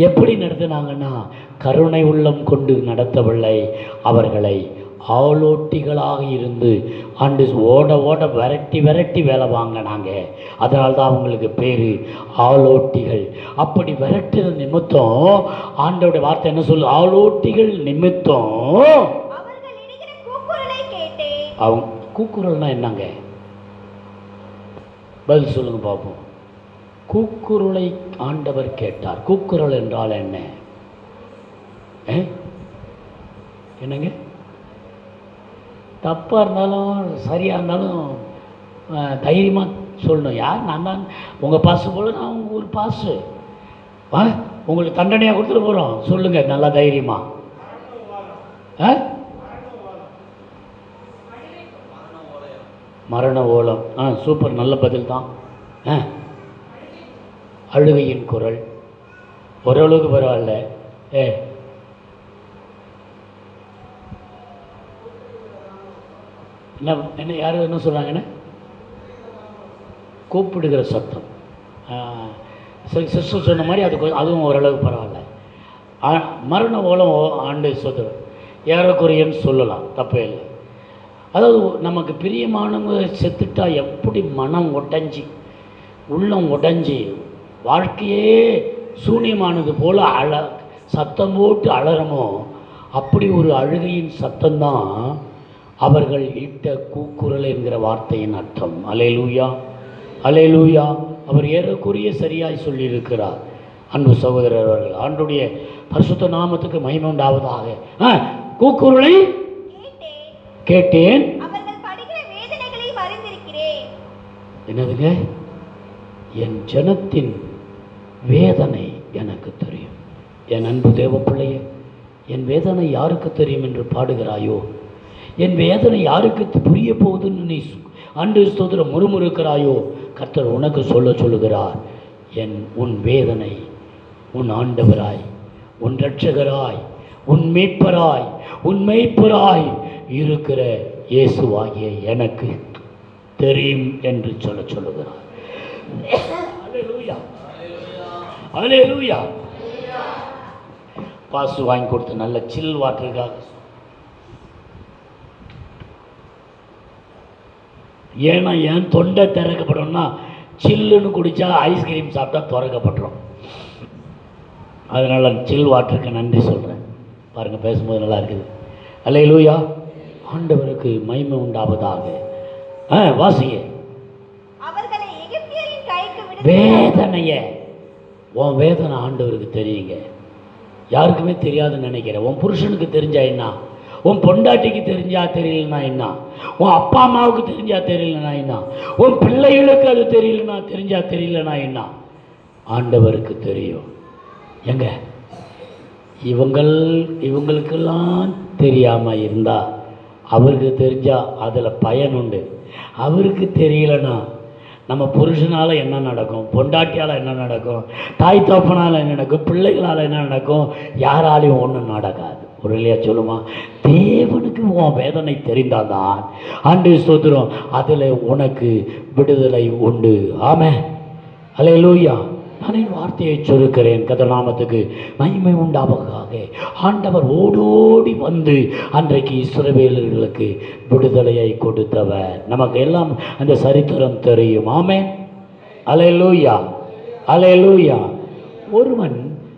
எப்படி நடத்தினாங்கன்னா கருணை உள்ளம் கொண்டு நடத்தவில்லை அவர்களை ஆளோட்டிகளாக இருந்து ஆண்டு ஓட ஓட விரட்டி விரட்டி வேலை வாங்கினாங்க அதனால தான் அவங்களுக்கு பேர் ஆளோட்டிகள் அப்படி விரட்டுற நிமித்தம் ஆண்டோடைய வார்த்தை என்ன சொல்லு ஆளோட்டிகள் நிமித்தம் அவர்கள் இடுகிற கூக்குரலை கேட்டேன் அவங்க கூக்குரல்னா என்னங்க பதில் சொல்லுங்க பார்ப்போம் கூக்குரலை ஆண்டவர் கேட்டார் கூக்குரல் என்றால் என்ன ஏ? என்னங்க தப்பாக இருந்தாலும் சரியாக இருந்தாலும் தைரியமாக சொல்லணும் யார் நான் தான் உங்கள் பாசு போல நான் உங்கள் ஊர் பாசு ஆ உங்களுக்கு தண்டனையாக கொடுத்துட்டு போகிறோம் சொல்லுங்கள் நல்லா தைரியமாக ஆ மரண ஓலம் ஆ சூப்பர் நல்ல பதில் தான் ஆ அழுகையின் குரல் ஓரளவுக்கு பரவாயில்ல ஏ என்ன என்ன யார் என்ன சொல்கிறாங்கண்ணே கூப்பிடுகிற சத்தம் சிஸ்டர் சொன்ன மாதிரி அது கொஞ்சம் அதுவும் ஓரளவுக்கு பரவாயில்ல ஆ, மரண ஓலம் ஓ- ஆண்டு சொத்து ஏறக்குறையன்னு சொல்லலாம் தப்பே இல்லை அதாவது நமக்கு பிரியமானவங்க செத்துட்டா எப்படி மனம் உடைஞ்சி உள்ளம் உடைஞ்சி வாழ்க்கையே சூன்யமானது போல் அழ சத்தம் போட்டு அலறமோ அப்படி ஒரு அழுகையின் சத்தம்தான் அவர்கள் இட்ட கூக்குரல் என்கிற வார்த்தையின் அர்த்தம் அலேலூயா அலேலூயா அவர் ஏறக்குறைய சரியாய் சொல்லியிருக்கிறார் அன்பு சகோதரர் அவர்கள் ஆண்டுடைய பரிசுத்த நாமத்துக்கு மகிமை உண்டாவதாக ஆ, கூக்குரலை கேட்டேன் கேட்டேன் அவர்கள் படுகிற வேதனைகளை அறிந்திருக்கிறேன் என்னதுங்க என் ஜனத்தின் வேதனை எனக்கு தெரியும் என் அன்பு தேவ பிள்ளையே என் வேதனை யாருக்கு தெரியும் என்று பாடுகிறாயோ என் வேதனை யாருக்கு து- புரிய போகுதுன்னு நீ சு- அன்று ஸ்தோத்திரம் முறுமுறுக்கிறாயோ கர்த்தர் உனக்கு சொல்ல சொல்லுகிறார் என் உன் வேதனை உன் ஆண்டவராய் உன் இரட்சகராய் உன் மீட்பராய் உன் மெய்ப்பராய் இருக்கிற இயேசுவாகிய எனக்கு தெரியும் என்று சொல்ல சொல்லுகிறார் அல்லேலூயா. அல்லேலூயா. பாசு வாங்கி கொடுத்து நல்ல சில் வாட்டருக்காக ஏன்னா ஏன் தொண்டை திறக்கப்படணும்னா சில்லுன்னு குடித்தா ஐஸ்கிரீம் சாப்பிட்டா திறக்கப்பட்டுரும் அதனால் சில் வாட்டருக்கு நன்றி சொல்கிறேன் பாருங்கள் பேசும்போது நல்லா இருக்குது அல்லேலூயா ஆண்டவருக்கு மகிமை உண்டாவதாக ஆ வாசிங்க அவர்களை எகிப்தியரின் கைக்கு விடுவித்தார் வேதனைய உன் வேதனை ஆண்டவருக்கு தெரியுங்க யாருக்குமே தெரியாதுன்னு நினைக்கிறேன் உன் புருஷனுக்கு தெரிஞ்சா என்ன உன் பொண்டாட்டிக்கு தெரிஞ்சா தெரியலனா என்ன உன் அப்பா அம்மாவுக்கு தெரிஞ்சா தெரியலனா என்ன உன் பிள்ளைகளுக்கு அது தெரியலனா தெரிஞ்சா தெரியலனா என்ன ஆண்டவருக்கு தெரியும் எங்க இவங்கள் இவங்களுக்கெல்லாம் தெரியாமல் இருந்தா அவருக்கு தெரிஞ்சா அதில் பயன் உண்டு அவருக்கு தெரியலனா நம்ம புருஷனால் என்ன நடக்கும் பொண்டாட்டியால் என்ன நடக்கும் தாய் தோப்பனால் என்ன நடக்கும் பிள்ளைகளால் என்ன நடக்கும் யாராலையும் ஒன்றும் நடக்காது ஒரு இல்லையா சொல்லுமா தேவனுக்கு உன் வேதனை தெரிந்தால்தான் ஆண்டு ஸ்தோத்திரம் அதில் உனக்கு விடுதலை உண்டு ஆமே அல்லேலூயா நான் என் வார்த்தையை சொருக்கிறேன் கதநாமத்துக்கு மகிமை உண்டாவதாக ஆண்டவர் ஓடோடி வந்து அன்றைக்கு இஸ்ரவேலர்களுக்கு விடுதலையை கொடுத்தவர் நமக்கு எல்லாம் அந்த சரித்திரம் தெரியும் ஆமே அலையலூயா அலையலூயா ஒருவன்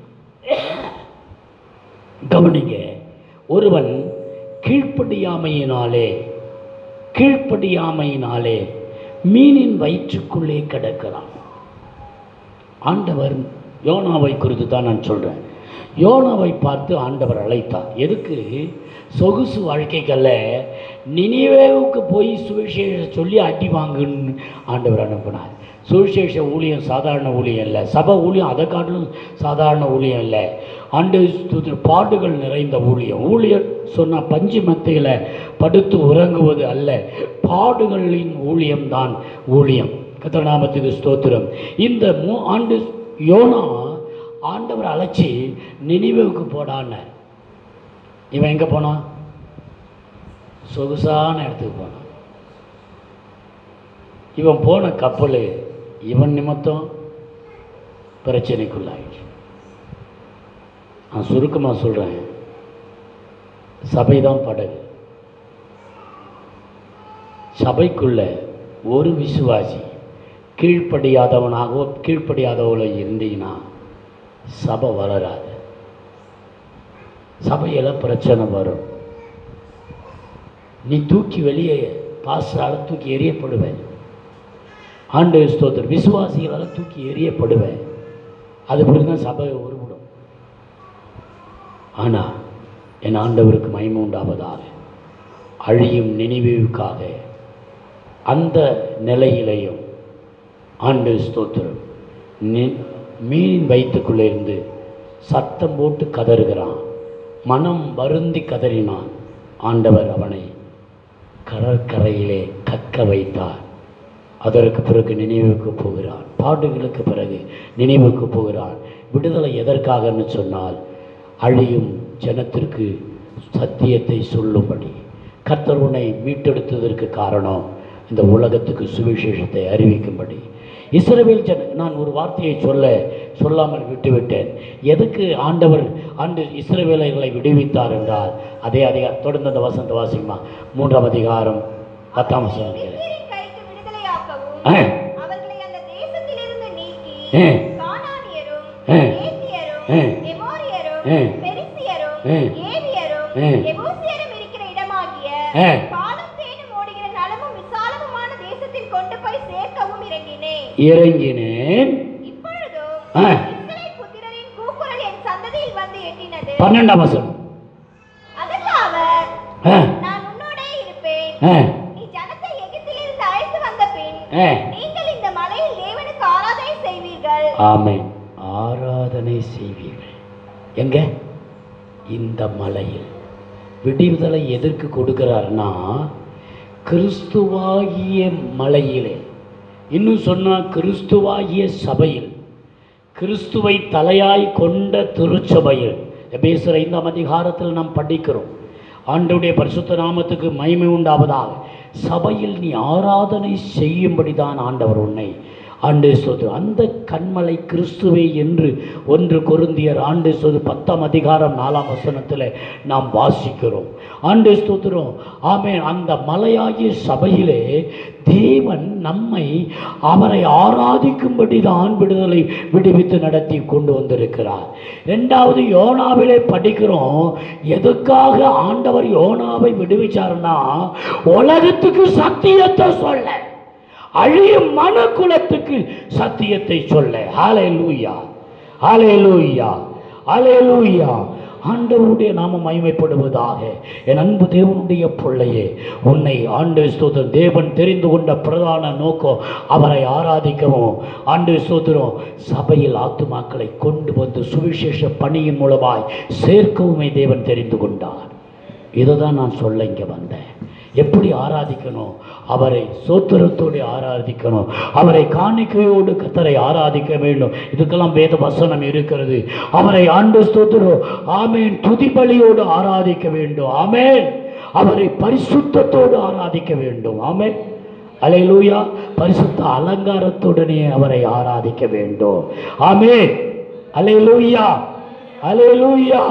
கவனிங்க ஒருவன் கீழ்ப்படியாமையினாலே கீழ்ப்படியாமையினாலே மீனின் வயிற்றுக்குள்ளே கிடக்கிறான் ஆண்டவர் யோனாவை குறித்து தான் நான் சொல்கிறேன் யோனாவை பார்த்து ஆண்டவர் அழைத்தார் எதுக்கு சொகுசு வாழ்க்கைக்கல்ல நினைவேவுக்கு போய் சுவிசேஷம் சொல்லி அடி வாங்குன்னு ஆண்டவர் அனுப்பினார் சுவிசேஷ ஊழியம் சாதாரண ஊழியம் இல்லை சபை ஊழியம் அதை காட்டிலும் சாதாரண ஊழியம் இல்லை ஆண்டு ஸ்தோத்திர பாடுகள் நிறைந்த ஊழியம் ஊழியர் சொன்னால் பஞ்சு மெத்தையில் படுத்து உறங்குவது அல்ல பாடுகளின் ஊழியம்தான் ஊழியம் கத்தநாமத்துக்கு ஸ்தோத்திரம் இந்த மூ ஆண்டு யோனா ஆண்டவர் அழைச்சி நினைவுக்கு போடான்னார் இவன் எங்கே போனான் சொகுசான இடத்துக்கு போனான் இவன் போன கப்பல் இவன் நிமித்தம் பிரச்சனைக்குள்ளாயிடுச்சு நான் சுருக்கமாக சொல்கிறேன் சபை தான் படகு சபைக்குள்ள ஒரு விசுவாசி கீழ்ப்படியாதவனாகவோ கீழ்ப்படியாதவளோ இருந்தீங்கன்னா சபை வளராது சபையில் பிரச்சனை வரும் நீ தூக்கி வெளியே பாஸ்டரால் தூக்கி எறியப்படுவேன் ஆண்டு ஸ்தோத்திரம் விசுவாசிகளால் தூக்கி எறியப்படுவேன் அது பிறகு தான் சபை உருவிடும் ஆனால் என் ஆண்டவருக்கு மகிமை உண்டாவதாக அழியும் நினைவுக்காக அந்த நிலையிலையும் ஆண்டு ஸ்தோத்திரம் நி- மீன் வயிற்றுக்குள்ளே இருந்து சத்தம் போட்டு கதறுகிறான் மனம் வருந்தி கதறினான் ஆண்டவர் அவனை கடற்கரையிலே கக்க வைத்தார் அதற்கு பிறகு நினைவுக்கு போகிறான் பாடுகளுக்கு பிறகு நினைவுக்கு போகிறான் விடுதலை எதற்காகன்னு சொன்னால் அழியும் ஜனத்திற்கு சத்தியத்தை சொல்லும்படி கர்த்தர் உன்னை மீட்டெடுத்ததற்கு காரணம் இந்த உலகத்துக்கு சுவிசேஷத்தை அறிவிக்கும்படி இஸ்ரவேல் ஜன நான் ஒரு வார்த்தையை சொல்ல சொல்லாமல் விட்டுவிட்டேன் எதுக்கு ஆண்டவர் ஆண்டு இஸ்ரவேலர்களை விடுவித்தார் என்றால் அதே அதிகார தொடர்ந்து அந்த வசந்த வாசிக்குமா மூன்றாம் அதிகாரம் பத்தாம் வசனம் கேளு. எகிப்தியரின் கைக்கு விடுதலையாக்கவும் ஆ. அவர்களை அந்த தேசத்திலிருந்து நீக்கி ஆ. கானானியரும் ஆ. ஏத்தியரும் ஆ. எமோரியரும் ஆ. பெரிசியரும் ஆ. ஏவியரும் ஆ. எபூசியரும் இருக்கிற இடமாகிய ஆ. பாலும் தேனும் ஓடுகிற நலமும் விசாலமுமான தேசத்தில் கொண்டு போய் சேர்க்கவும் இறங்கினேன் இறங்கினேன் இப்பொழுதும் ஆ. இஸ்ரவேல் புத்திரரின் கூக்குரல் என் சந்ததியில் வந்து எட்டினது பன்னெண்டாம் வசனம் அதற்கு அவர் ஆ, நான் உன்னோடே இருப்பேன் ஆ, நீ ஜனத்தை எகிப்திலிருந்து அழைத்து வந்த பின் ஆ. நீங்கள் இந்த மலையில் தேவனுக்கு ஆராதனை செய்வீர்கள் ஆமென் ஆராதனை செய்வீர்கள் எங்க இந்த மலையில் விடுதலை எதற்கு கொடுக்கிறார்னா கிறிஸ்துவாகிய மலையிலே இன்னும் சொன்னால் கிறிஸ்துவாகிய சபையில் கிறிஸ்துவை தலையாய் கொண்ட திருச்சபையில் எபேசர் ஐந்தாம் அதிகாரத்தில் நாம் படிக்கிறோம் ஆண்டுடைய பரிசுத்த நாமத்துக்கு மகிமை உண்டாவதாக சபையில் நீ ஆராதனை செய்யும்படிதான் ஆண்டவர் உன்னை ஆண்டு சொது அந்த கண்மலை கிறிஸ்துவே என்று ஒன்று கொருந்தியர் ஆண்டு சொது பத்தாம் அதிகாரம் நாலாம் வசனத்தில் நாம் வாசிக்கிறோம் ஆண்டு ஸ்தோத்திரம் ஆமே அந்த மலையாகிய சபையிலே தேவன் நம்மை அவரை ஆராதிக்கும்படி தான் விடுதலை விடுவித்து நடத்தி கொண்டு வந்திருக்கிறார் ரெண்டாவது யோனாவிலே படிக்கிறோம் எதுக்காக ஆண்டவர் யோனாவை விடுவிச்சாருன்னா உலகத்துக்கு சத்தியத்தை சொல்ல அழியும் மனக்குலத்துக்கு சத்தியத்தை சொல்ல ஹாலே லூயா ஹாலே லூயா ஹாலே லூயா ஆண்டவருடைய நாம மகிமைப்படுவதாக என் அன்பு தேவனுடைய பிள்ளையே உன்னை ஆண்டு ஸ்தோத்திரம் தேவன் தெரிந்து கொண்ட பிரதான நோக்கம் அவரை ஆராதிக்கவும் ஆண்டு ஸ்தோத்திரம் சபையில் ஆத்துமாக்களை கொண்டு வந்து சுவிசேஷ பணியின் மூலமாய் சேர்க்கவுமே தேவன் தெரிந்து கொண்டார் இதை தான் நான் சொல்ல இங்கே வந்தேன் எப்படி ஆராதிக்கணும் அவரை சோத்திரத்தோடு ஆராதிக்கணும் அவரை காணிக்கையோடு கத்தரை ஆராதிக்க வேண்டும் இதுக்கெல்லாம் வேத வசனம் இருக்கிறது அவரை ஆண்டு ஸ்தோத்திரம் ஆமேன் துதிபலியோடு ஆராதிக்க வேண்டும் ஆமேன் அவரை பரிசுத்தத்தோடு ஆராதிக்க வேண்டும் ஆமேன் அலையிலூயா பரிசுத்த அலங்காரத்துடனே அவரை ஆராதிக்க வேண்டும் ஆமேன் அலையிலூயா அலையிலூயா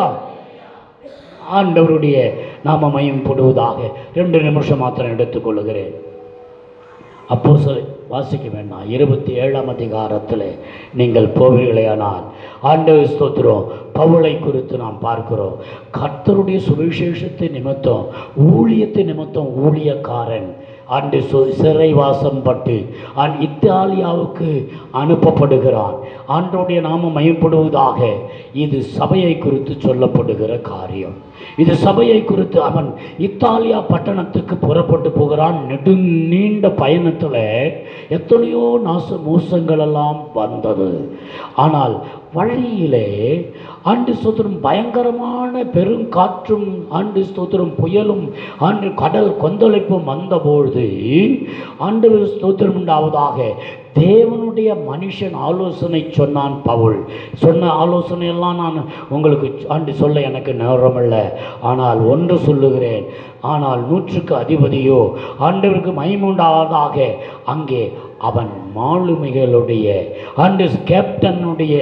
ஆண்டவருடைய நாம மயம்படுவதாக ரெண்டு நிமிஷம் மாத்திரம் எடுத்துக்கொள்கிறேன் அப்போ சொல் வாசிக்க வேண்டாம் இருபத்தி ஏழாம் அதிகாரத்தில் நீங்கள் போவீர்களேயானால் ஆண்டவர் ஸ்தோத்திரம் பவுளை குறித்து நாம் பார்க்கிறோம் கர்த்தருடைய சுவிசேஷத்தை நிமித்தம் ஊழியத்தை நிமித்தம் ஊழியக்காரன் ஆண்டு சு- சிறைவாசம் பட்டு ஆன் இத்தாலியாவுக்கு அனுப்பப்படுகிறான் ஆண்டோடைய நாமம் மயப்படுவதாக இது சபையை குறித்து சொல்லப்படுகிற காரியம் இது சபையை குறித்து அவன் இத்தாலியா பட்டணத்துக்கு புறப்பட்டு போகிறான் நெடு நீண்ட பயணத்தில் எத்தனையோ நாச மோசங்கள் எல்லாம் வந்தது ஆனால் வழியிலே ஆண்டு ஸ்தோத்திரம் பயங்கரமான பெருங்காற்றும் ஆண்டு ஸ்தோத்திரம் புயலும் ஆண்டு கடல் கொந்தளிப்பும் வந்தபொழுது ஆண்டு ஸ்தோத்திரம் உண்டாவதாக தேவனுடைய மனுஷன் ஆலோசனை சொன்னான் பவுல் சொன்ன ஆலோசனையெல்லாம் நான் உங்களுக்கு ஆண்டு சொல்ல எனக்கு நேரமில்ல ஆனால் ஒன்று சொல்லுகிறேன் ஆனால் நூற்றுக்கு அதிபதியோ ஆண்டவருக்கு மகிமுண்டாவதாக அங்கே அவன் மாலுமிகளுடைய ஆண்டு கேப்டனுடைய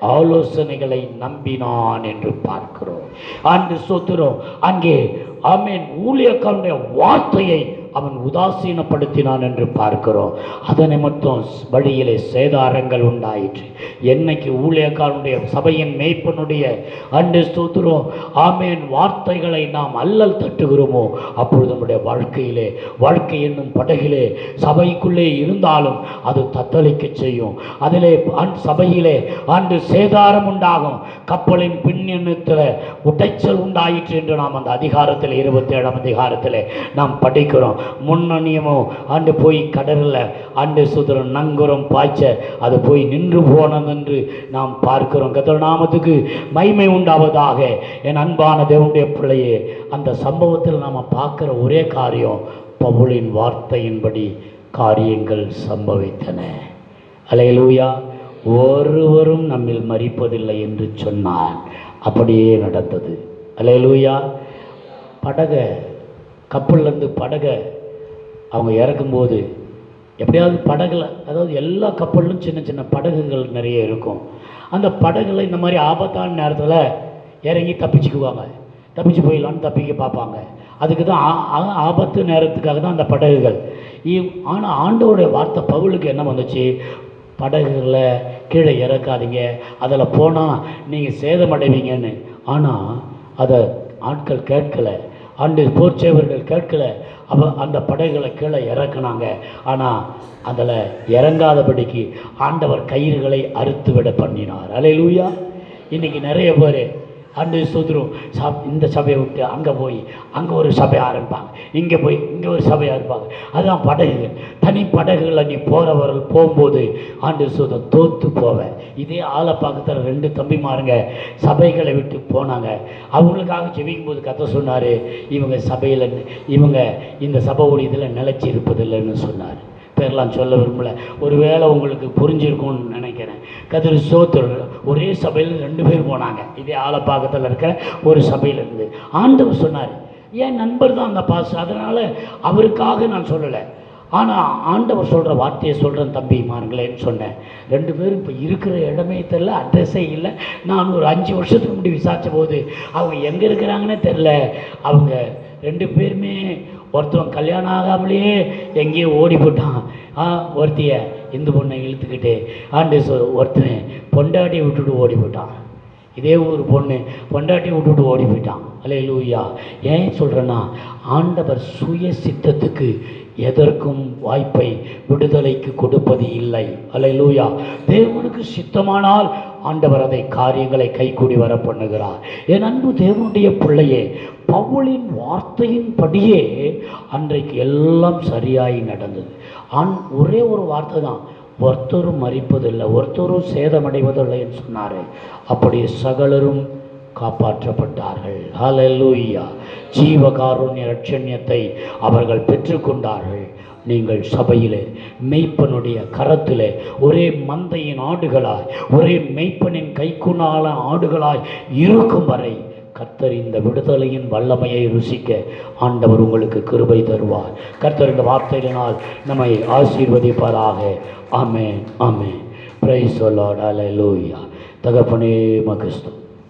ஆலோசனைகளை நம்பினான் என்று பார்க்கிறோம் அன்று சொத்துறோம் அங்கே ஆமேன் ஊழியக்காரனுடைய வார்த்தையை அவன் உதாசீனப்படுத்தினான் என்று பார்க்கிறோம் அதனை மட்டும் வழியிலே சேதாரங்கள் உண்டாயிற்று என்னைக்கு ஊழியக்காரனுடைய சபையின் மேய்ப்பனுடைய அன்று ஸ்தோத்திரம் ஆமேன் வார்த்தைகளை நாம் அல்லல் தட்டுகிறோமோ அப்பொழுது நம்முடைய வாழ்க்கையிலே வாழ்க்கை என்னும் படகிலே சபைக்குள்ளே இருந்தாலும் அது தத்தளிக்க செய்யும் அதிலே அன் சபையிலே அன்று சேதாரம் உண்டாகும் கப்பலின் பின்னத்தில் உடைச்சல் உண்டாயிற்று என்று நாம் அந்த அதிகாரத்தில் இருபத்தி ஏழாம் அதிகாரத்தில் நாம் படிக்கிறோம் முன்னணியமோ அன்று போய் கடலில் அன்று சுதரம் நங்குரம் பாய்ச்ச அது போய் நின்று போனது என்று நாம் பார்க்கிறோம் கத்தர் நாமத்துக்கு மைமை உண்டாவதாக என் அன்பான தேவனுடைய பிள்ளையே அந்த சம்பவத்தில் நாம் பார்க்குற ஒரே காரியம் பவுலின் வார்த்தையின்படி காரியங்கள் சம்பவித்தன அலையலூயா ஒருவரும் நம்மில் மறிப்பதில்லை என்று சொன்னான் அப்படியே நடந்தது அலையலூயா படகை கப்பல்லேருந்து படகை அவங்க இறக்கும்போது எப்படியாவது படகுல அதாவது எல்லா கப்பல்லும் சின்ன சின்ன படகுகள் நிறைய இருக்கும் அந்த படகுல இந்த மாதிரி ஆபத்தான நேரத்தில் இறங்கி தப்பிச்சுக்குவாங்க தப்பிச்சு போயிடலான்னு தப்பிக்க பார்ப்பாங்க அதுக்கு தான் ஆ- ஆ- ஆபத்து நேரத்துக்காக தான் அந்த படகுகள் ஆனால் ஆண்டவருடைய வார்த்தை பவுலுக்கு என்ன வந்துச்சு படகுகளை கீழே இறக்காதீங்க அதில் போனால் நீங்கள் சேதமடைவீங்கன்னு ஆனால் அதை ஆட்கள் கேட்கல ஆண்டு போர்ச்சேவர்கள் கேட்கல அவ அந்த படைகளை கீழே இறக்குனாங்க ஆனால் அதில் இறங்காதபடிக்கு ஆண்டவர் கயிறுகளை அறுத்து விட பண்ணினார் அலையிலூயா இன்னைக்கு நிறைய பேர் அண்டு சுதரும் சப் இந்த சபையை விட்டு அங்கே போய் அங்கே ஒரு சபை ஆரம்பிப்பாங்க இங்கே போய் இங்கே ஒரு சபை ஆரம்பிப்பாங்க அதுதான் படகுகள் தனி படகுகளில் நீ போகிறவர்கள் போகும்போது ஆண்டு சுதம் தோத்து போவேன் இதே ஆளை பக்கத்தில் ரெண்டு தம்பிமாருங்க சபைகளை விட்டு போனாங்க அவங்களுக்காக ஜெபிக்கும் போது கத்த சொன்னார் இவங்க சபையில் இவங்க இந்த சபை ஊழியத்தில் நிலைச்சி இருப்பதில்லைன்னு சொன்னார் பேர்லாம் சொல்ல விரும்பல ஒருவேளை உங்களுக்கு புரிஞ்சிருக்கும்னு நினைக்கிறேன் கதிர் சோத்தர் ஒரே சபையில் ரெண்டு பேர் போனாங்க இதே ஆலப்பாக்கத்தில் இருக்கிற ஒரு சபையிலேருந்து ஆண்டவர் சொன்னார் என் நண்பர் தான் அந்த பாஸ் அதனால் அவருக்காக நான் சொல்லலை ஆனால் ஆண்டவர் சொல்கிற வார்த்தையை சொல்கிறேன் தம்பி மாருங்களேன்னு சொன்னேன் ரெண்டு பேரும் இப்போ இருக்கிற இடமே தெரில அட்ரஸே இல்லை நான் ஒரு அஞ்சு வருஷத்துக்கு முன்னாடி விசாரித்த போது அவங்க எங்கே இருக்கிறாங்கன்னே தெரில அவங்க ரெண்டு பேருமே ஒருத்தவன் கல்யாணம் ஆகாமலேயே எங்கேயோ ஓடி போட்டான் ஆ ஒருத்திய இந்து பொண்ணை இழுத்துக்கிட்டு ஆண்டு சொ- ஒருத்தன் பொண்டாட்டியை விட்டுட்டு ஓடி போட்டான் இதே ஒரு பொண்ணு பொண்டாட்டி விட்டுட்டு ஓடி போயிட்டான் அலே லூயா ஏன் சொல்கிறேன்னா ஆண்டவர் சுய சித்தத்துக்கு எதற்கும் வாய்ப்பை விடுதலைக்கு கொடுப்பது இல்லை அலே லூயா தேவனுக்கு சித்தமானால் ஆண்டவர் அதை காரியங்களை கைகூடி வர பண்ணுகிறார் என் அன்பு தேவனுடைய பிள்ளையே பவுலின் வார்த்தையின்படியே அன்றைக்கு எல்லாம் சரியாய் நடந்தது ஆண் ஒரே ஒரு வார்த்தை தான் ஒருத்தரும் மறிப்பதில்லை ஒருத்தரும் சேதமடைவதில்லைன்னு சொன்னார் அப்படி சகலரும் காப்பாற்றப்பட்டார்கள் ஹalleluya ஜீவகாருண்ய ரட்சண்யத்தை அவர்கள் பெற்றுக்கொண்டார்கள் நீங்கள் சபையிலே மெய்ப்பனுடைய கரத்திலே ஒரே மந்தையின் ஆடுகளாய் ஒரே மெய்ப்பனின் கைக்குணால ஆடுகளாய் இருக்கும் வரை கர்த்தர் இந்த விடுதலையின் வல்லமையை ருசிக்க ஆண்டவர் உங்களுக்கு கிருபை தருவார் கர்த்தர் இந்த வார்த்தைகளினால் நம்மை ஆசீர்வதிப்பாராக ஆமென் ஆமென் பிரைஸ் சொல்லாட் அல்லேலூயா தகப்பனே மகிஸ்து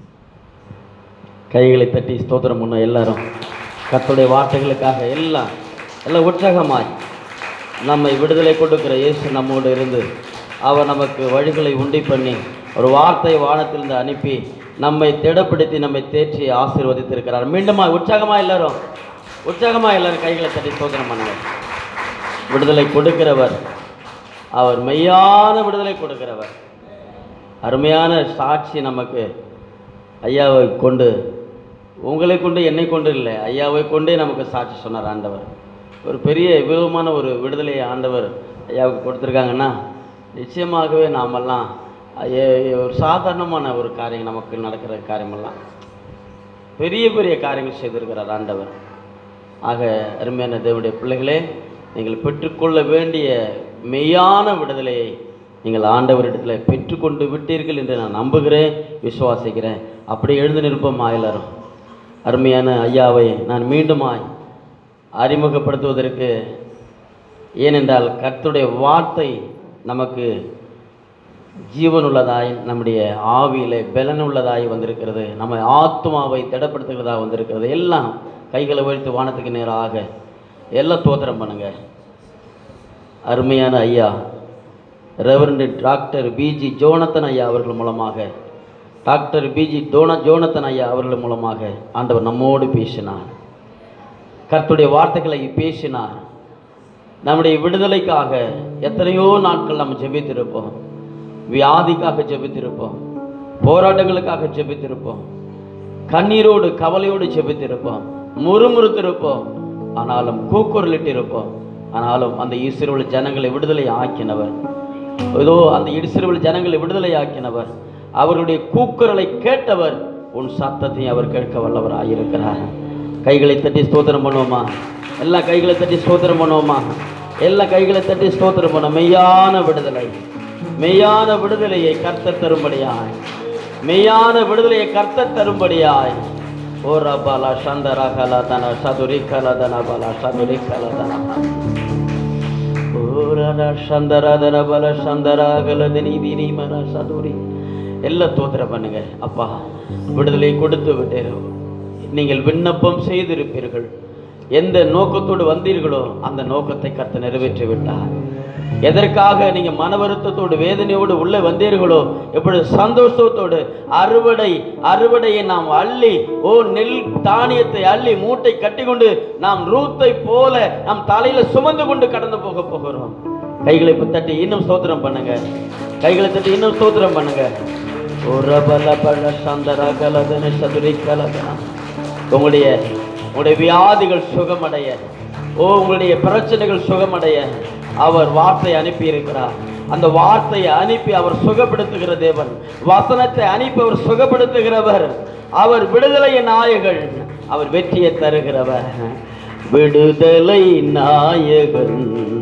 கைகளை தட்டி ஸ்தோத்திரம் பண்ண எல்லாரும் கர்த்தருடைய வார்த்தைகளுக்காக எல்லாம் எல்லாம் உற்சாகமாய் நம்மை விடுதலை கொடுக்கிற இயேசு நம்மோடு இருந்து அவர் நமக்கு வழிகளை உண்டி பண்ணி ஒரு வார்த்தை வானத்திலிருந்து அனுப்பி நம்மை திடப்படுத்தி நம்மை தேற்றி ஆசீர்வதித்திருக்கிறார் மீண்டுமா உற்சாகமா எல்லாரும் உற்சாகமா எல்லாரும் கைகளை தட்டி ஸ்தோத்திரம் பண்ணுங்க விடுதலை கொடுக்கிறவர் அவர் மெய்யான விடுதலை கொடுக்கிறவர் அருமையான சாட்சி நமக்கு ஐயாவை கொண்டு உங்களை கொண்டு என்னை கொண்டு இல்லை ஐயாவை கொண்டே நமக்கு சாட்சி சொன்னார் ஆண்டவர் ஒரு பெரிய விதமான ஒரு விடுதலையை ஆண்டவர் ஐயாவுக்கு கொடுத்துருக்காங்கன்னா நிச்சயமாகவே நாமெல்லாம் ஐய- ஒரு சாதாரணமான ஒரு காரியம் நமக்கு நடக்கிற காரியமெல்லாம் பெரிய பெரிய காரியங்கள் செய்திருக்கிறார் ஆண்டவர் ஆக அருமையான தேவனுடைய பிள்ளைகளே நீங்கள் பெற்றுக்கொள்ள வேண்டிய மெய்யான விடுதலையை நீங்கள் ஆண்டவரிடத்தில் பெற்றுக்கொண்டு விட்டீர்கள் என்று நான் நம்புகிறேன் விசுவாசிக்கிறேன் அப்படி எழுந்து நிற்போமா எல்லாரும் அருமையான ஐயாவை நான் மீண்டுமாய் அறிமுகப்படுத்துவதற்கு ஏனென்றால் கர்த்தருடைய வார்த்தை நமக்கு ஜீவனுள்ளதாய் நம்முடைய ஆவியிலே பலனுள்ளதாய் வந்திருக்கிறது நம்ம ஆத்மாவை திடப்படுத்துகிறதா வந்திருக்கிறது எல்லாம் கைகளை உயர்த்தி வானத்துக்கு நேராக எல்லாம் தோத்திரம் பண்ணுங்க அருமையான ஐயா ரெவரண்ட் டாக்டர் பிஜி ஜோனத்தன் ஐயா அவர்கள் மூலமாக டாக்டர் பிஜி ஜோன ஜோனத்தன் ஐயா அவர்கள் மூலமாக ஆண்டவர் நம்மோடு பேசினார் கர்த்தருடைய வார்த்தைகளை பேசினார் நம்முடைய விடுதலைக்காக எத்தனையோ நாட்கள் நம்ம ஜெபித்திருப்போம் வியாதிக்காக ஜெபித்திருப்போம் போராட்டங்களுக்காக ஜெபித்திருப்போம் கண்ணீரோடு கவலையோடு ஜெபித்திருப்போம் முறுமுறுத்திருப்போம் ஆனாலும் கூக்குரலிட்டு இருப்போம் ஆனாலும் அந்த இஸ்ரவேல் ஜனங்களை விடுதலை ஆக்கினவர் ஏதோ அந்த இஸ்ரவேல் ஜனங்களை விடுதலை ஆக்கினவர் அவருடைய கூக்குரலை கேட்டவர் உன் சத்தத்தை அவர் கேட்க வல்லவராக இருக்கிறார் கைகளை தட்டி ஸ்தோத்திரம் பண்ணுவோமா எல்லா கைகளை தட்டி ஸ்தோத்திரம் பண்ணுவோமா எல்லா கைகளை தட்டி ஸ்தோத்திரம் பண்ணுவோம் மெய்யான விடுதலை மெய்யான விடுதலையை கர்த்தர் தரும்படியாய் மெய்யான விடுதலையை கர்த்தர் தரும்படியாய் ஓ ரபாலா சந்தரா கலதன சதுரி கலதன பல சதுரி கலதன ஓரடா சந்தராதன பல சந்தரா கலதனி தினி மன சதுரி எல்லாம் தோத்திரம் பண்ணுங்க அப்பா விடுதலை கொடுத்து விட்டேன் நீங்கள் விண்ணப்பம் செய்திருப்பீர்கள் எந்த நோக்கத்தோடு வந்தீர்களோ அந்த நோக்கத்தை கர்த்தர் நிறைவேற்றி விட்டார் எதற்காக நீங்க மன வருத்தத்தோடு வேதனையோடு உள்ளே வந்தீர்களோ எப்படி சந்தோஷத்தோடு அறுவடை அறுவடையை நாம் அள்ளி ஓ நெல் தானியத்தை அள்ளி மூட்டை கட்டிக்கொண்டு நாம் ரூத்தை போல நம் தலையில சுமந்து கொண்டு கடந்து போக போகிறோம் கைகளை இப்ப தட்டி இன்னும் ஸ்தோத்திரம் பண்ணுங்க கைகளை தட்டி இன்னும் ஸ்தோத்திரம் பண்ணுங்க ஒரு பல பல சந்தர கலதன சதுரை கலதன உங்களுடைய உங்களுடைய வியாதிகள் சுகமடைய ஓ உங்களுடைய பிரச்சனைகள் சுகமடைய அவர் வார்த்தை அனுப்பி இருக்கிறார் அந்த வார்த்தையை அனுப்பி அவர் சுகப்படுத்துகிற தேவன் வசனத்தை அனுப்பி அவர் சுகப்படுத்துகிறவர் அவர் விடுதலையின் நாயகன் அவர் வெற்றியை தருகிறவர் விடுதலை நாயகன்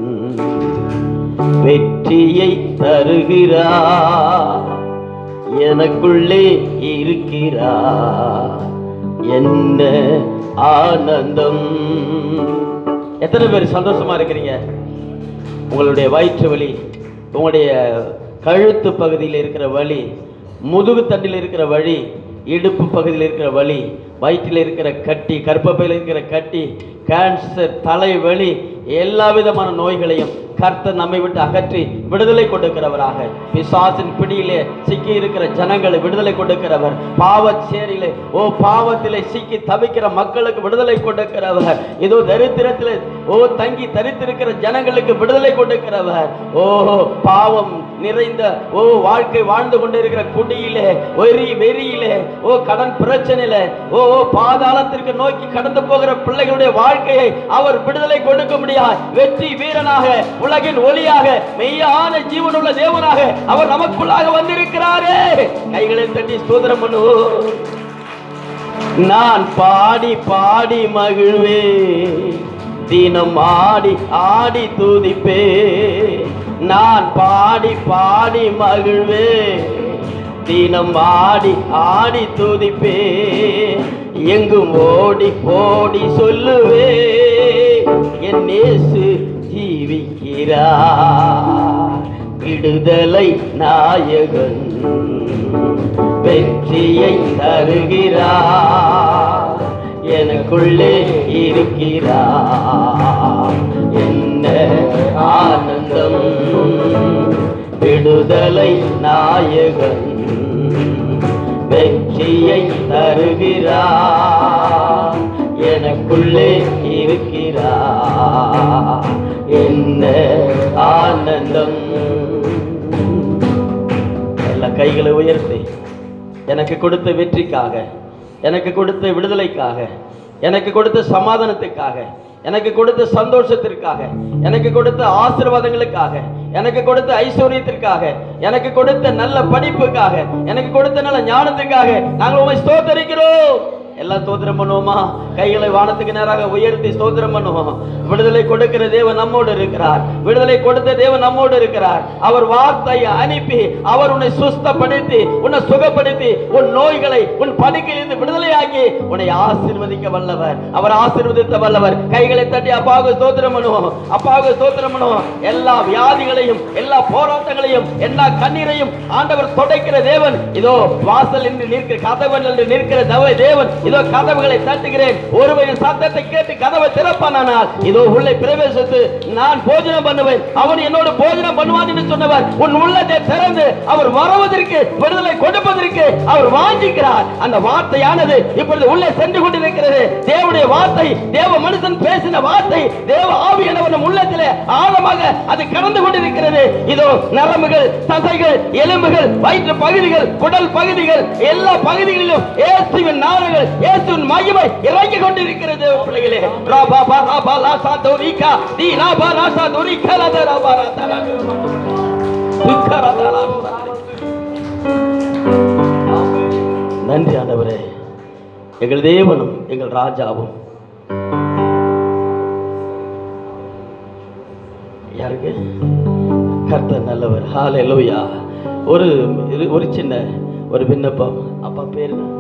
வெற்றியை தருகிறார் எனக்குள்ளே இருக்கிறார் என்ன ஆனந்தம் எத்தனை பேர் சந்தோஷமா இருக்கிறீங்க உங்களுடைய வயிற்று வலி உங்களுடைய கழுத்து பகுதியில் இருக்கிற வலி முதுகு தண்டில் இருக்கிற வலி இடுப்பு பகுதியில் இருக்கிற வலி வயிற்றில் இருக்கிற கட்டி கர்ப்பப்பையில் இருக்கிற கட்டி கேன்சர் தலைவலி எல்லா விதமான நோய்களையும் கர்த்தர் நம்மை விட்டு அகற்றி விடுதலை கொடுக்கிறவராக பிசாசின் பிடியிலே சிக்கி இருக்கிற ஜனங்களை விடுதலை கொடுக்கிறவர் பாவச்சேரியிலே ஓ பாவத்திலே சிக்கி தவிக்கிற மக்களுக்கு விடுதலை கொடுக்கிறவர் இதோ தரித்திரத்திலே ஓ தங்கி தரித்திருக்கிற ஜனங்களுக்கு விடுதலை கொடுக்கிறவர் ஓ பாவம் நிறைந்த ஓ வாழ்க்கை வாழ்ந்து கொண்டிருக்கிற குடியிலே வெறி வெறியிலே ஓ கடன் பிரச்சனையில ஓ ஓ பாதாளத்திற்கு நோக்கி கடந்து போகிற பிள்ளைகளுடைய வாழ்க்கையை அவர் விடுதலை கொடுக்க முடியாது வெற்றி வீரனாக உலகின் ஒளியாக மெய்யான ஜீவனுள்ள தேவனாக அவர் நமக்குள்ளாக வந்திருக்கிறாரே கைகளை தட்டி ஸ்தோத்திரம் பண்ணுவோம் நான் பாடி பாடி மகிழ்வே தினம் ஆடி ஆடி துதிப்பே நான் பாடி பாடி மகிழ்வே தினம் ஆடி ஆடி துதிப்பே எங்கும் ஓடி ஓடி சொல்லுவே என் நேசு ஜீவிக்கிறார் விடுதலை நாயகன் வெற்றியை தருகிறார் எனக்குள்ளே இருக்கிறார் என்ன ஆனந்தம் விடுதலை நாயகன் வெற்றியை தருகிறார் எனக்குள்ளே இருக்கிறார் என்ன ஆனந்தம் எல்லா கைகளை உயர்த்தி எனக்கு கொடுத்த வெற்றிக்காக எனக்கு கொடுத்த விடுதலைக்காக எனக்கு கொடுத்த சமாதானத்துக்காக எனக்கு கொடுத்த சந்தோஷத்திற்காக எனக்கு கொடுத்த ஆசீர்வாதங்களுக்காக எனக்கு கொடுத்த ஐஸ்வர்யத்திற்காக எனக்கு கொடுத்த நல்ல படிப்புக்காக எனக்கு கொடுத்த நல்ல ஞானத்துக்காக நாங்கள் உண்மை ஸ்தோத்தரிக்கிறோம் எல்லாம் ஸ்தோத்திரம் பண்ணுவோமா கைகளை வானத்துக்கு நேராக உயர்த்தி ஸ்தோத்திரம் பண்ணுவோம் விடுதலை கொடுக்கிற தேவன் நம்மோடு இருக்கிறார் விடுதலை கொடுத்த தேவன் நம்மோடு இருக்கிறார் அவர் வார்த்தையை அனுப்பி அவர் உன்னை சுஸ்தப்படுத்தி உன்னை சுகப்படுத்தி உன் நோய்களை உன் படுக்கையிலிருந்து விடுதலையாக்கி உன்னை ஆசீர்வதிக்க வல்லவர் அவர் ஆசீர்வதித்த வல்லவர் கைகளை தட்டி அப்பாவுக்கு ஸ்தோத்திரம் பண்ணுவோம் அப்பாவுக்கு ஸ்தோத்திரம் பண்ணுவோம் எல்லா வியாதிகளையும் எல்லா போராட்டங்களையும் எல்லா கண்ணீரையும் ஆண்டவர் துடைக்கிற தேவன் இதோ வாசல் என்று நிற்கிற கதவன் என்று நிற்கிற தவ தேவன் இதோ கதவுகளை தட்டுகிறேன் ஒருவரின் சத்தத்தை கேட்டு கதவை திறப்பானால் இதோ உள்ளே பிரவேசித்து நான் போஜனம் பண்ணுவேன் அவன் என்னோடு போஜனம் பண்ணுவான் என்று சொன்னவர் உன் உள்ளத்தை திறந்து அவர் வருவதற்கு விடுதலை கொடுப்பதற்கு அவர் வாஞ்சிக்கிறார் அந்த வார்த்தையானது இப்பொழுது உள்ளே சென்று கொண்டிருக்கிறது தேவனுடைய வார்த்தை தேவ மனுஷன் பேசின வார்த்தை தேவ ஆவியானவர் நம் உள்ளத்திலே ஆழமாக அது கடந்து கொண்டிருக்கிறது இதோ நரம்புகள் தசைகள் எலும்புகள் வயிற்று பகுதிகள் குடல் பகுதிகள் எல்லா பகுதிகளிலும் இயேசுவின் நாடுகள் இயேசுவின் மகிமை இறங்கி கொண்டிருக்கிறது பிள்ளைகளே ராபா பா ராபா லாசா தோரிகா தி ராபா லாசா தோரிகா லத ராபா ராதா துக்கா ராதா லாசா. நன்றி ஆண்டவரே எங்கள் தேவனும் எங்கள் ராஜாவும் யாருக்கு கர்த்தர் நல்லவர் ஹalleluya ஒரு இது- ஒரு சின்ன ஒரு விண்ணப்பம் அப்பா பேர் என்ன?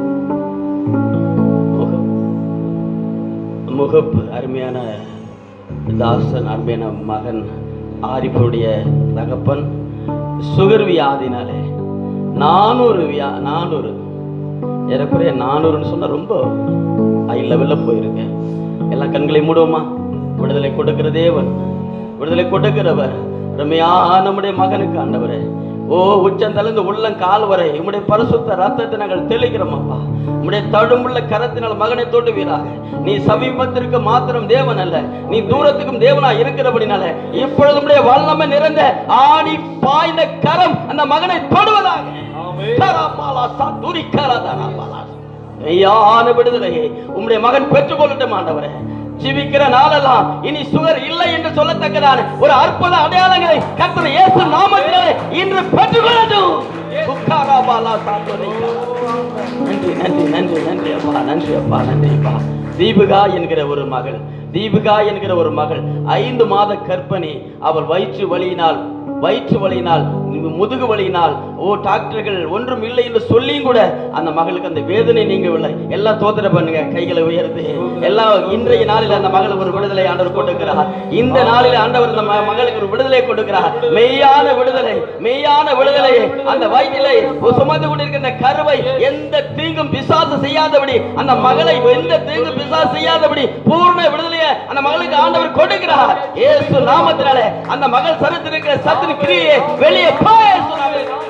முகப் முகப் அருமையான தாசன் அருமையான மகன் ஆரிஃபுடைய தகப்பன் சுகர் வியாதினாலே நானூறு வியா நானூறு ஏறக்குறைய நானூறுன்னு சொன்னா ரொம்ப ஹை லெவலில் போயிருக்கேன் எல்லாம் கண்களை மூடுவோமா விடுதலை கொடுக்கிற தேவன் விடுதலை கொடுக்கிறவர் ரம்யா நம்முடைய மகனுக்கு ஆண்டவரே ஓ உச்சந்தலந்து உள்ளம் கால் வரை உம்முடைய பரிசுத்த ரத்தத்தை நாங்கள் தெளிக்கிறோம் அப்பா உம்முடைய தழும்புள்ள கரத்தினால் மகனை தோட்டுவீராக நீ சமீபத்திற்கு மாத்திரம் தேவன் அல்ல நீ தூரத்துக்கும் தேவனா இருக்கிறபடினால இப்பொழுது உம்முடைய வல்லமை நிறைந்த ஆணி பாய்ந்த கரம் அந்த மகனை தொடுவதாக கராபாலா சாத்துரி கராதாராபாலா. மெய்யான விடுதலையை உம்முடைய மகன் பெற்றுக்கொள்ளட்டும் ஆண்டவரே ஜீவிக்கிற நாளெல்லாம் இனி சுகர் இல்லை என்று சொல்லத்தக்கதான ஒரு அற்புத அடையாளங்களை கர்த்தர் இயேசு நாமத்தினாலே இன்று பெற்றுக்கொள்ளட்டும் சுக்காராபாலா சாத்துரி கரா. நன்றி நன்றி நன்றி நன்றி அப்பா நன்றி அப்பா நன்றி அப்பா தீபிகா என்கிற ஒரு மகள் தீபிகா என்கிற ஒரு மகள் ஐந்து மாத கர்ப்பிணி அவள் வயிற்று வலியினால் வயிற்று வலியினால் முதுகு வலியினால் ஓ டாக்டர்கள் ஒன்றும் இல்லை என்று சொல்லியும் கூட அந்த மகளுக்கு அந்த வேதனை நீங்கவில்லை எல்லாம் தோத்திர பண்ணுங்க கைகளை உயர்த்தி எல்லாம் இன்றைய நாளில் அந்த மகளுக்கு ஒரு விடுதலை ஆண்டவர் கொடுக்கிறார் இந்த நாளில் ஆண்டவர் அந்த ம- மகளுக்கு ஒரு விடுதலை கொடுக்கிறார் மெய்யான விடுதலை மெய்யான விடுதலை அந்த வயிற்றிலே சுமந்து கொண்டிருக்கின்ற கருவை எந்த தீங்கும் பிசாசு செய்யாதபடி அந்த மகளை எந்த தீங்கும் பிசாசு செய்யாதபடி பூர்ண விடுதலையை அந்த மகளுக்கு ஆண்டவர் கொடுக்கிறார் இயேசு நாமத்தினாலே அந்த மகள் சரித்திருக்கிற சத்தின் கிரியை வெளியே போ இயேசு நாமத்தினாலே.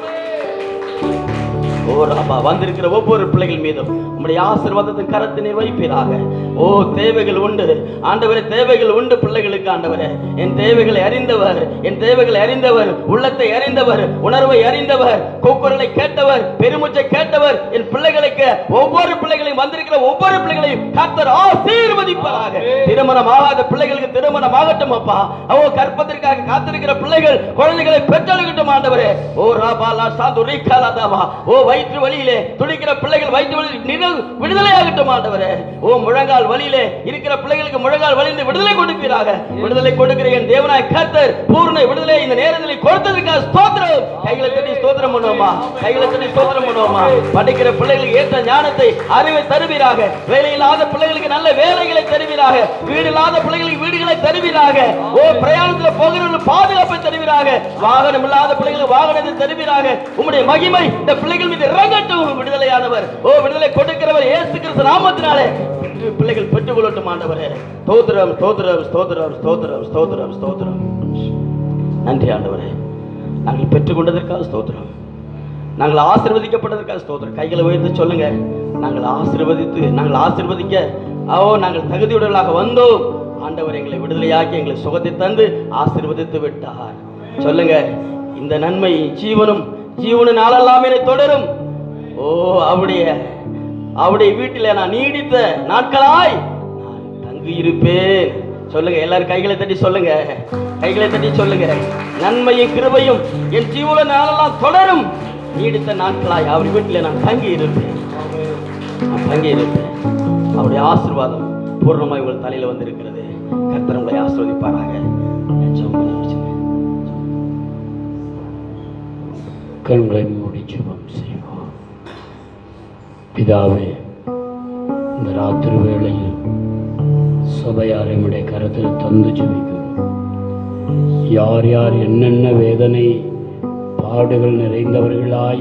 ஓ ராபா வந்திருக்கிற ஒவ்வொரு பிள்ளைகள் மீதும் உம்முடைய ஆசீர்வாதத்தின் கரத்தை நீர் வைப்பீராக ஓ தேவைகள் உண்டு ஆண்டவரே தேவைகள் உண்டு பிள்ளைகளுக்கு ஆண்டவரே என் தேவைகளை அறிந்தவர் என் தேவைகளை அறிந்தவர் உள்ளத்தை அறிந்தவர் உணர்வை அறிந்தவர் கூக்குரலை கேட்டவர் பெருமூச்சை கேட்டவர் என் பிள்ளைகளுக்கு ஒவ்வொரு பிள்ளைகளையும் வந்திருக்கிற ஒவ்வொரு பிள்ளைகளையும் கர்த்தர் ஆசீர்வதிப்பாராக திருமணம் ஆகாத பிள்ளைகளுக்கு திருமணம் ஆகட்டும் அப்பா ஓ கற்பத்திற்காக காத்திருக்கிற பிள்ளைகள் குழந்தைகளை பெற்றெடுக்கட்டும் ஆண்டவரே ஓ ராபாலா சாது ரீகாலாதாவா ஓ வயிற்று வலியிலே துடிக்கிற பிள்ளைகள் வயிற்று வலி நிழல் விடுதலையாகட்டும் ஆண்டவரே ஓ முழங்கால் வலியிலே இருக்கிற பிள்ளைகளுக்கு முழங்கால் வலிந்து விடுதலை கொடுப்பீராக விடுதலை கொடுக்கிற என் தேவனாய் கர்த்தர் பூர்ண விடுதலை இந்த நேரத்தில் கொடுத்ததற்காக ஸ்தோத்திரம் கைகளை தட்டி ஸ்தோத்திரம் பண்ணுவோமா கைகளை தட்டி ஸ்தோத்திரம் பண்ணுவோமா படிக்கிற பிள்ளைகளுக்கு ஏற்ற ஞானத்தை அறிவை தருவீராக வேலை இல்லாத பிள்ளைகளுக்கு நல்ல வேலைகளை தருவீராக வீடு இல்லாத பிள்ளைகளுக்கு வீடுகளை தருவீராக ஓ பிரயாணத்துல போகிறவர்களுக்கு பாதுகாப்பை தருவீராக வாகனம் இல்லாத பிள்ளைகளுக்கு வாகனத்தை தருவீராக உம்முடைய மகிமை இந்த பிள்ளைகள் மீது இறங்கட்டும் விடுதலையானவர் ஓ விடுதலை கொடுக்கிறவர் இயேசு கிறிஸ்து நாமத்தினாலே பிள்ளைகள் பெற்றுக்கொள்ளட்டும் ஆண்டவரே ஸ்தோத்திரம் ஸ்தோத்திரம் ஸ்தோத்திரம் ஸ்தோத்திரம் ஸ்தோத்திரம் ஸ்தோத்திரம் நன்றி ஆண்டவரே நாங்கள் பெற்றுக்கொண்டதற்காக ஸ்தோத்திரம் நாங்கள் ஆசீர்வதிக்கப்பட்டதற்காக ஸ்தோத்திரம் கைகளை உயர்த்தி சொல்லுங்க நாங்கள் ஆசீர்வதித்து நாங்கள் ஆசீர்வதிக்க ஓ நாங்கள் தகுதியுடலாக வந்தோம் ஆண்டவர் எங்களை விடுதலையாக்கி எங்களை சுகத்தை தந்து ஆசீர்வதித்து விட்டார் சொல்லுங்க இந்த நன்மை ஜீவனும் ஜீவனு நாளெல்லாம் என்னை தொடரும் ஓ அவருடைய அவருடைய வீட்டில் நான் நீடித்த நாட்களாய் நான் தங்கி இருப்பேன் சொல்லுங்க எல்லாரும் கைகளை தட்டி சொல்லுங்க கைகளை தட்டி சொல்லுங்க நன்மையும் கிருபையும் என் ஜீவன நாளெல்லாம் தொடரும் நீடித்த நாட்களாய் அவர் வீட்டில் நான் தங்கி இருப்பேன் நான் தங்கி இருப்பேன் அவருடைய ஆசீர்வாதம் பூர்ணமாய் உங்கள் தலையில் வந்திருக்கிறது கர்த்தர் உங்களை ஆசீர்வதிப்பாராக ஜெபம் பண்ணி முடிச்சுங்க. கண்களை மூடி ஜெபம் செய்வோம் பிதாவே இந்த ராத்திரி வேளையில் சபையாரை விட கருத்தில் தந்து ஜெபிக்கிறோம் யார் யார் என்னென்ன வேதனை பாடுகள் நிறைந்தவர்களாய்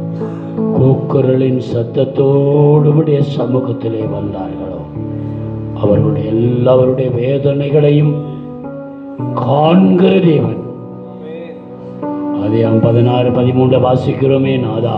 கூக்குரலின் சத்தத்தோடு உடைய சமூகத்திலே வந்தார்களோ அவர்களுடைய எல்லாருடைய வேதனைகளையும் காண்கிற தேவன் அதே பதினாறு பதிமூன்று வாசிக்கிறோமே நாதா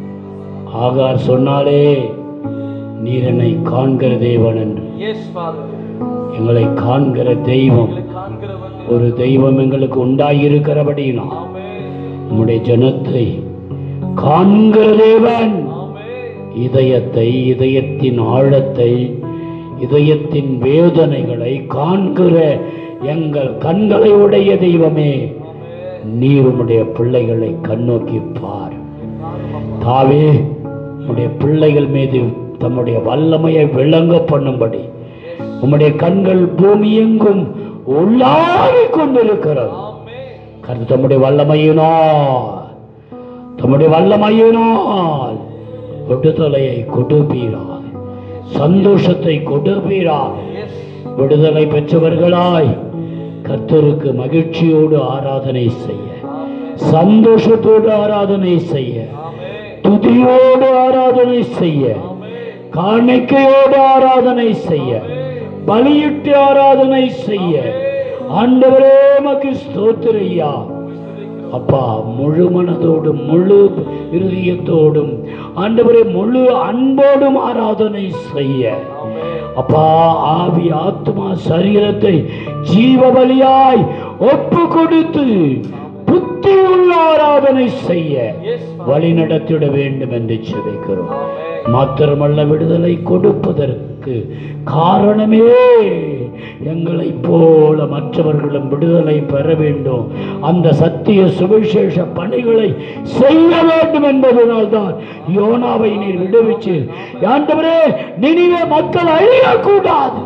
ஆகார் சொன்னாலே நீர் என்னை காண்கிற தேவன் என்று Yes, Father. எங்களை காண்கிற தெய்வம் எங்களை காண்கிறவன் ஒரு தெய்வம் எங்களுக்கு உண்டாயிருக்கிறபடினா ஆமென். உம்முடைய ஜனத்தை காண்கிற தேவன் ஆமென். இதயத்தை இதயத்தின் ஆழத்தை இதயத்தின் வேதனைகளை காண்கிற எங்கள் கண்களை உடைய தெய்வமே நீர் உம்முடைய பிள்ளைகளை கண்ணோக்கி பார் தாவே உம்முடைய பிள்ளைகள் மீது தம்முடைய வல்லமையை விளங்க பண்ணும்படி உம்முடைய கண்கள் பூமி எங்கும் உள்ளாவிக் கொண்டிருக்கிறது ஆமென். கருத்து தம்முடைய வல்லமையினால் தம்முடைய வல்லமையினால் விடுதலையை கொடுப்பீராக சந்தோஷத்தை கொடுப்பீராக Yes. விடுதலை பெற்றவர்களாய் கர்த்தருக்கு மகிழ்ச்சியோடு ஆராதனை செய்ய சந்தோஷத்தோடு ஆராதனை செய்ய ஆமென். துதியோடு ஆராதனை செய்ய ஆமென். காணிக்கையோடு ஆராதனை செய்ய பலியிட்டு ஆராதனை செய்ய ஆண்டவரே மக்கு ஸ்தோத்திரையா அப்பா முழு மனதோடும் முழு இருதயத்தோடும் ஆண்டவரே முழு அன்போடும் ஆராதனை செய்ய அப்பா ஆவி ஆத்மா சரீரத்தை ஜீவ பலியாய் ஒப்பு கொடுத்து புத்தி உள்ள ஆராதனை செய்ய Yes, Father. வழி நடத்திட வேண்டும் என்று செபிக்கிறோம் ஆமென். மாத்திரமல்ல விடுதலை கொடுப்பதற்கு காரணமே எங்களைப் போல மற்றவர்களும் விடுதலை பெற வேண்டும் அந்த சத்திய சுவிசேஷ பணிகளை செய்ய வேண்டும் என்பதனால் தான் யோனாவை நீர் விடுவிச்சு ஆண்டவரே நினைவே மக்கள் அழியக்கூடாது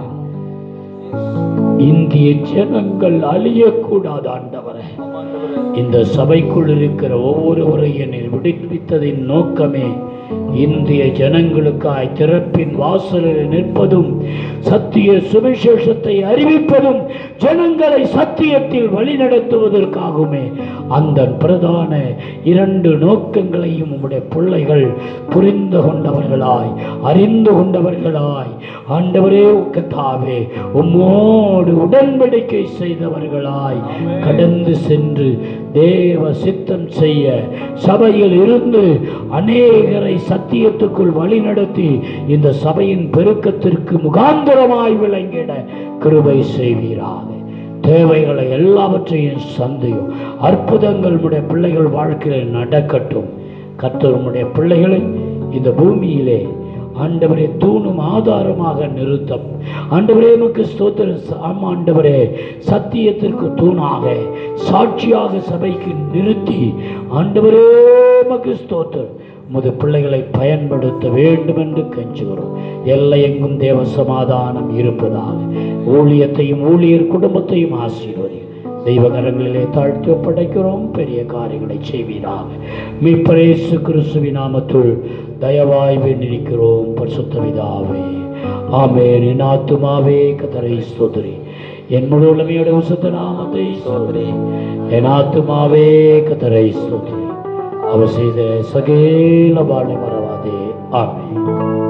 இந்திய ஜனங்கள் அழியக்கூடாது ஆண்டவரே இந்த சபைக்குள் இருக்கிற ஒவ்வொருவரையும் நீர் விடுவித்ததின் நோக்கமே இந்திய ஜனங்களுக்காய் திறப்பின் வாசலில் நிற்பதும் சத்திய சுவிசேஷத்தை அறிவிப்பதும் ஜனங்களை சத்தியத்தில் வழிநடத்துவதற்காகவுமே அந்த பிரதான இரண்டு நோக்கங்களையும் உம்முடைய பிள்ளைகள் புரிந்து கொண்டவர்களாய் அறிந்து கொண்டவர்களாய் ஆண்டவரே கத்தாவே உம்மோடு உடன்படிக்கை செய்தவர்களாய் கடந்து சென்று தேவ சித்தம் செய்ய சபையில் இருந்து அநேகரை சத்தியத்துக்குள் வழிநடத்தி இந்த சபையின் பெருக்கத்திற்கு முகாந்திரமாய் விளங்கிட கிருபை செய்வீராக தேவைகளை எல்லாவற்றையும் சந்தையும் அற்புதங்கள் உடைய பிள்ளைகள் வாழ்க்கையில் நடக்கட்டும் கர்த்தர் உம்முடைய பிள்ளைகளை இந்த பூமியிலே ஆண்டவரே தூணும் ஆதாரமாக நிறுத்தம் ஆண்டவரே நமக்கு ஸ்தோத்திரம் ஆமா ஆண்டவரே சத்தியத்திற்கு தூணாக சாட்சியாக சபைக்கு நிறுத்தி ஆண்டவரே நமக்கு ஸ்தோத்திரம் முது பிள்ளைகளை பயன்படுத்த வேண்டும் என்று கெஞ்சுகிறோம் எல்லை எங்கும் தேவ சமாதானம் இருப்பதாக ஊழியத்தையும் ஊழியர் குடும்பத்தையும் ஆசீர்வதி தெய்வகரங்களிலே தாழ்த்தி ஒப்படைக்கிறோம் பெரிய காரியங்களை செய்வீராக மீட்பரேசு கிறிஸ்துவின் நாமத்துள் தயவாய் வேண்டியிருக்கிறோம் பரிசுத்த பிதாவே ஆமென் என் ஆத்துமாவே கத்தரை ஸ்தோத்திரி என் முழு உலமையோட உசத்த நாமத்தை ஸ்தோத்திரி என் ஆத்துமாவே கத்தரை ஸ்தோத்திரி அவர் செய்த சகேல வாழை மறவாதே ஆமென்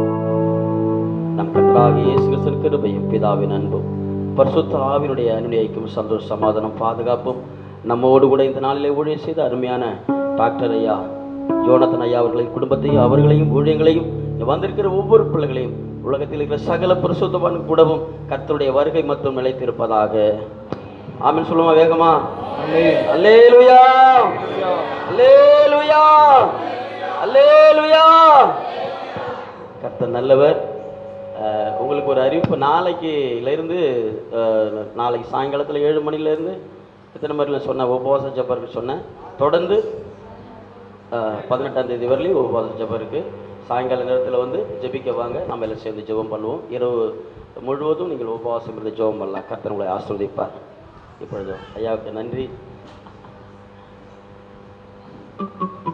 நம் கர்த்தராகிய இயேசு கிறிஸ்துவின் கிருபையும் பிதாவின் அன்பும் பரிசுத்த ஆவினுடைய அனுநியைக்கும் சந்தோஷ சமாதானம் பாதுகாப்பும் நம்மோடு கூட இந்த நாளிலே ஊழியம் செய்த அருமையான டாக்டர் ஐயா ஜோனத்தன் ஐயா அவர்களின் குடும்பத்தையும் அவர்களையும் ஊழியங்களையும் இங்க வந்திருக்கிற ஒவ்வொரு பிள்ளைகளையும் உலகத்தில் இருக்கிற சகல பரிசுத்தவான் கூடவும் கர்த்தருடைய வருகை மட்டும் நிலைத்திருப்பதாக ஆமென் சொல்லுமா வேகமா அல்லேலுயா அல்லேலுயா அல்லேலுயா கர்த்தர் நல்லவர் அஹ், உங்களுக்கு ஒரு அறிவிப்பு நாளைக்குலேருந்து நாளைக்கு சாயங்காலத்தில் ஏழு மணிலேருந்து எத்தனை மணில சொன்னேன் உபவாச ஜப்பருக்கு சொன்னேன் தொடர்ந்து அஹ், பதினெட்டாம் தேதி வரலையும் உபவாச ஜப்பம் இருக்குது சாயங்கால நேரத்தில் வந்து ஜெபிக்க வாங்க நம்ம எல்லாம் சேர்ந்து ஜெபம் பண்ணுவோம் இரவு முழுவதும் நீங்கள் உபவாசம் இருந்து ஜெபம் பண்ணலாம் கர்த்தர் உங்களை ஆசிர்வதிப்பார் இப்பொழுது ஐயாவுக்கு நன்றி